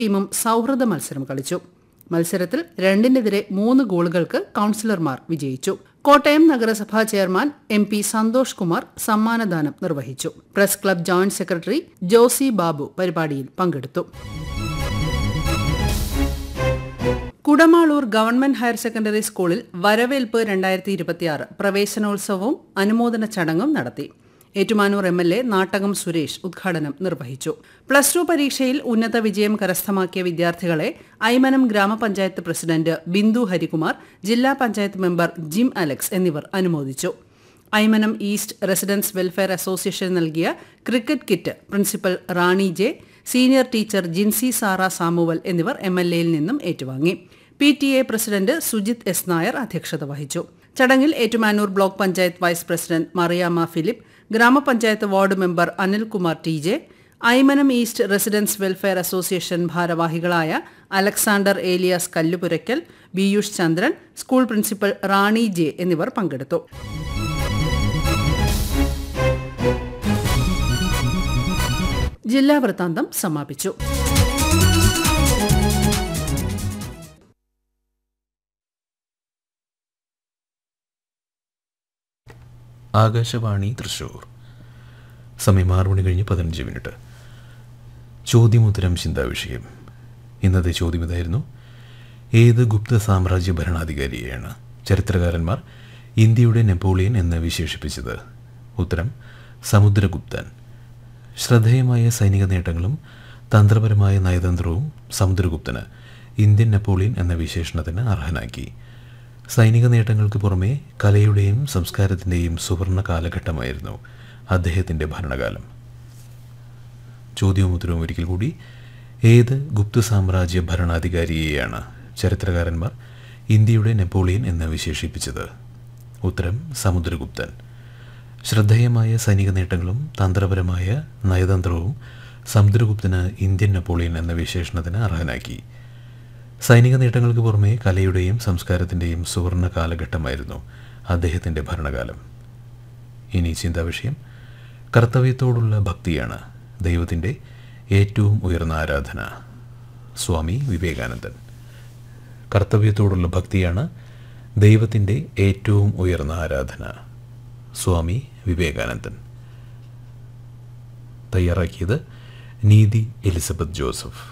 ടീമും സൗഹൃദ മത്സരം കളിച്ചു മത്സരത്തിൽ രണ്ടിനെതിരെ മൂന്ന് ഗോളുകൾക്ക് കൌൺസിലർമാർ വിജയിച്ചു കോട്ടയം നഗരസഭാ chairman M P Santhosh Kumar സമ്മാനദാനം നിർവഹിച്ചു press club joint secretary Josy Babu പരിപാടിയിൽ പങ്കെടുത്തു കുടമാളൂർ ഗവൺമെന്റ് ഹയർ സെക്കൻഡറി സ്കൂളിൽ വരവേൽപ്പ് രണ്ടായിരത്തി ഇരുപത്തിയാറ് പ്രവേശനോത്സവവും അനുമോദന ചടങ്ങും നടത്തി Ettumanoor M L A Nattakam Suresh ഉദ്ഘാടനം നിർവഹിച്ചു പ്ലസ് ടു പരീക്ഷയിൽ ഉന്നത വിജയം കരസ്ഥമാക്കിയ വിദ്യാർത്ഥികളെ ഐമനം ഗ്രാമപഞ്ചായത്ത് പ്രസിഡന്റ് ബിന്ദു ഹരികുമാർ ജില്ലാ പഞ്ചായത്ത് മെമ്പർ ജിം അലക്സ് എന്നിവർ അനുമോദിച്ചു Aymanam east residence welfare association നൽകിയ cricket kit principal Rani J senior teacher Jincy Sara Samuel എന്നിവർ എം എൽ എയിൽ നിന്നും ഏറ്റുവാങ്ങി P T A president Sujith S Nair അധ്യക്ഷത വഹിച്ചു ചടങ്ങിൽ Ettumanoor block panchayat vice president Mariyamma Philip ഗ്രാമപഞ്ചായത്ത് ward member Anilkumar T J Aymanam east residence welfare association ഭാരവാഹികളായ Alexander Elias Kallupurackal Biyush Chandran school principal Rani J എന്നിവർ പങ്കെടുത്തു ജില്ലാ വൃത്താന്തം സമാപിച്ചു ആകാശവാണി തൃശൂർ സമയം ആറ് മണി കഴിഞ്ഞ് പതിനഞ്ച് മിനിറ്റ് ചോദ്യമുത്തരം ചിന്താവിഷയം ഇന്നത്തെ ചോദ്യം ഇതായിരുന്നു ഏത് ഗുപ്ത സാമ്രാജ്യ ഭരണാധികാരിയെയാണ് ചരിത്രകാരന്മാർ ഇന്ത്യയുടെ നെപ്പോളിയൻ എന്ന് വിശേഷിപ്പിച്ചത് ഉത്തരം സമുദ്രഗുപ്തൻ ശ്രദ്ധേയമായ സൈനിക നേട്ടങ്ങളും തന്ത്രപരമായ നയതന്ത്രവും സമുദ്രഗുപ്തന് ഇന്ത്യൻ നെപ്പോളിയൻ എന്ന വിശേഷണത്തിന് അർഹനാക്കി സൈനിക നേട്ടങ്ങൾക്ക് പുറമെ കലയുടെയും സംസ്കാരത്തിൻ്റെയും സുവർണ കാലഘട്ടമായിരുന്നു അദ്ദേഹത്തിൻ്റെ ഭരണകാലം ചോദ്യവും ഉത്തരവും ഒരിക്കൽ കൂടി ഏത് ഗുപ്ത സാമ്രാജ്യ ഭരണാധികാരിയെയാണ് ചരിത്രകാരന്മാർ ഇന്ത്യയുടെ നെപ്പോളിയൻ എന്ന് വിശേഷിപ്പിച്ചത് ഉത്തരം സമുദ്രഗുപ്തൻ ശ്രദ്ധേയമായ സൈനിക നേട്ടങ്ങളും തന്ത്രപരമായ നയതന്ത്രവും സമുദ്രഗുപ്തന് ഇന്ത്യൻ നെപ്പോളിയൻ എന്ന വിശേഷണത്തിന് അർഹനാക്കി സൈനിക നേട്ടങ്ങൾക്ക് പുറമെ കലയുടെയും സംസ്കാരത്തിൻ്റെയും സുവർണ കാലഘട്ടമായിരുന്നു അദ്ദേഹത്തിൻ്റെ ഭരണകാലം ഇനി ചിന്താവിഷയം കർത്തവ്യത്തോടുള്ള ഭക്തിയാണ് ദൈവത്തിൻ്റെ ഏറ്റവും ഉയർന്ന ആരാധന സ്വാമി വിവേകാനന്ദൻ കർത്തവ്യത്തോടുള്ള ഭക്തിയാണ് ദൈവത്തിൻ്റെ ഏറ്റവും ഉയർന്ന ആരാധന സ്വാമി വിവേകാനന്ദൻ തയ്യാറാക്കിയത് നീതി എലിസബത്ത് ജോസഫ്